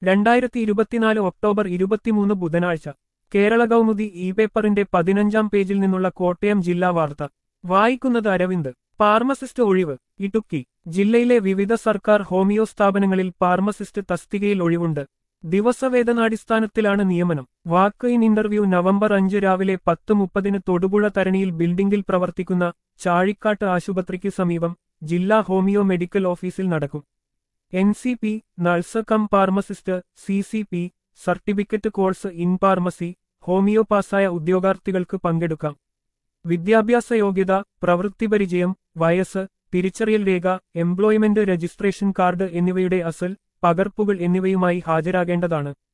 രണ്ടായിരത്തി ഇരുപത്തിനാല് ഒക്ടോബർ ഇരുപത്തിമൂന്ന് ബുധനാഴ്ച കേരള കൗമുദി ഇ പേപ്പറിന്റെ പതിനഞ്ചാം പേജിൽ നിന്നുള്ള കോട്ടയം ജില്ലാ വാർത്ത വായിക്കുന്നത് അരവിന്ദ് ഫാർമസിസ്റ്റ് ഒഴിവ് ഇടുക്കി ജില്ലയിലെ വിവിധ സർക്കാർ ഹോമിയോ സ്ഥാപനങ്ങളിൽ ഫാർമസിസ്റ്റ് തസ്തികയിൽ ഒഴിവുണ്ട് ദിവസവേതനാടിസ്ഥാനത്തിലാണ് നിയമനം വാക്ക് ഇൻ ഇന്റർവ്യൂ നവംബർ അഞ്ച് രാവിലെ പത്ത് മുപ്പതിന് തൊടുപുഴ തരണിയിൽ ബിൽഡിംഗിൽ പ്രവർത്തിക്കുന്ന ചാഴിക്കാട്ട് ആശുപത്രിക്ക് സമീപം ജില്ലാ ഹോമിയോ മെഡിക്കൽ ഓഫീസിൽ നടക്കും N C P nurse cum pharmacist C C P certificate course in pharmacy homeo പാസായ ഉദ്യോഗാർത്ഥികൾക്ക് പങ്കെടുക്കാം വിദ്യാഭ്യാസ യോഗ്യത പ്രവൃത്തിപരിചയം വയസ്സ് തിരിച്ചറിയൽ രേഖ എംപ്ലോയ്മെന്റ് രജിസ്ട്രേഷൻ കാർഡ് എന്നിവയുടെ അസൽ പകർപ്പുകൾ എന്നിവയുമായി ഹാജരാകേണ്ടതാണ്